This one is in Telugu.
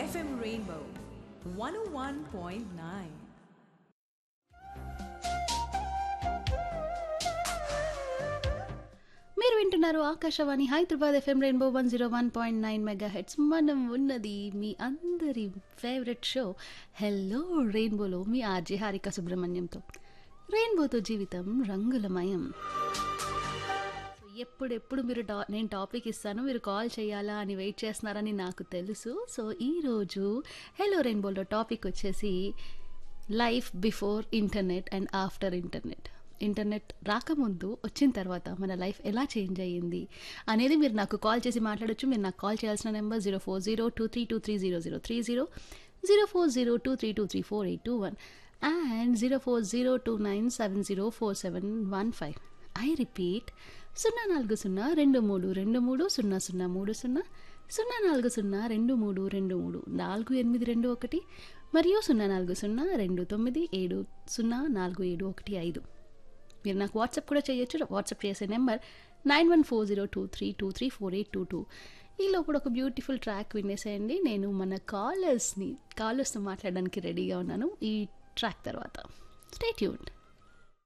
FM Rainbow 101.9. మీరు వింటున్నారు Akashvani Hyderabad FM rainbow one zero one point nine mega heads మనం ఉన్నది మీ అందరి ఫేవరెట్ షో హెల్లో రెయిన్బోలో మీ ఆర్జే హారిక సుబ్రహ్మణ్యంతో రెయిన్బోతో జీవితం రంగులమయం సో ఎప్పుడెప్పుడు మీరు టా నేను టాపిక్ ఇస్తాను మీరు కాల్ చేయాలా అని వెయిట్ చేస్తున్నారని నాకు తెలుసు సో ఈరోజు హెలో రెయిన్బోలో టాపిక్ వచ్చేసి life before internet and after internet internet రాకముందు వచ్చిన తర్వాత మన లైఫ్ ఎలా చేంజ్ అయ్యింది అనేది మీరు నాకు కాల్ చేసి మాట్లాడొచ్చు మీరు నాకు కాల్ చేయాల్సిన number zero four zero two three two three zero zero three zero zero four zero two three two three four eight two one and zero four zero two nine seven zero four seven one five I repeat సున్నా నాలుగు సున్నా రెండు మూడు రెండు మూడు సున్నా సున్నా మూడు సున్నా సున్నా నాలుగు సున్నా రెండు మూడు రెండు మూడు నాలుగు ఎనిమిది రెండు ఒకటి మరియు సున్నా నాలుగు సున్నా రెండు తొమ్మిది ఏడు సున్నా నాలుగు ఏడు ఒకటి ఐదు మీరు నాకు వాట్సాప్ కూడా చేయొచ్చు వాట్సాప్ చేసే number nine one four zero two three two three four eight two two ఈ లోపల ఒక బ్యూటిఫుల్ ట్రాక్ వినేసేయండి నేను మన కాలర్స్ని కాలర్స్తో మాట్లాడడానికి రెడీగా ఉన్నాను ఈ ట్రాక్ తర్వాత స్టే ట్యూన్డ్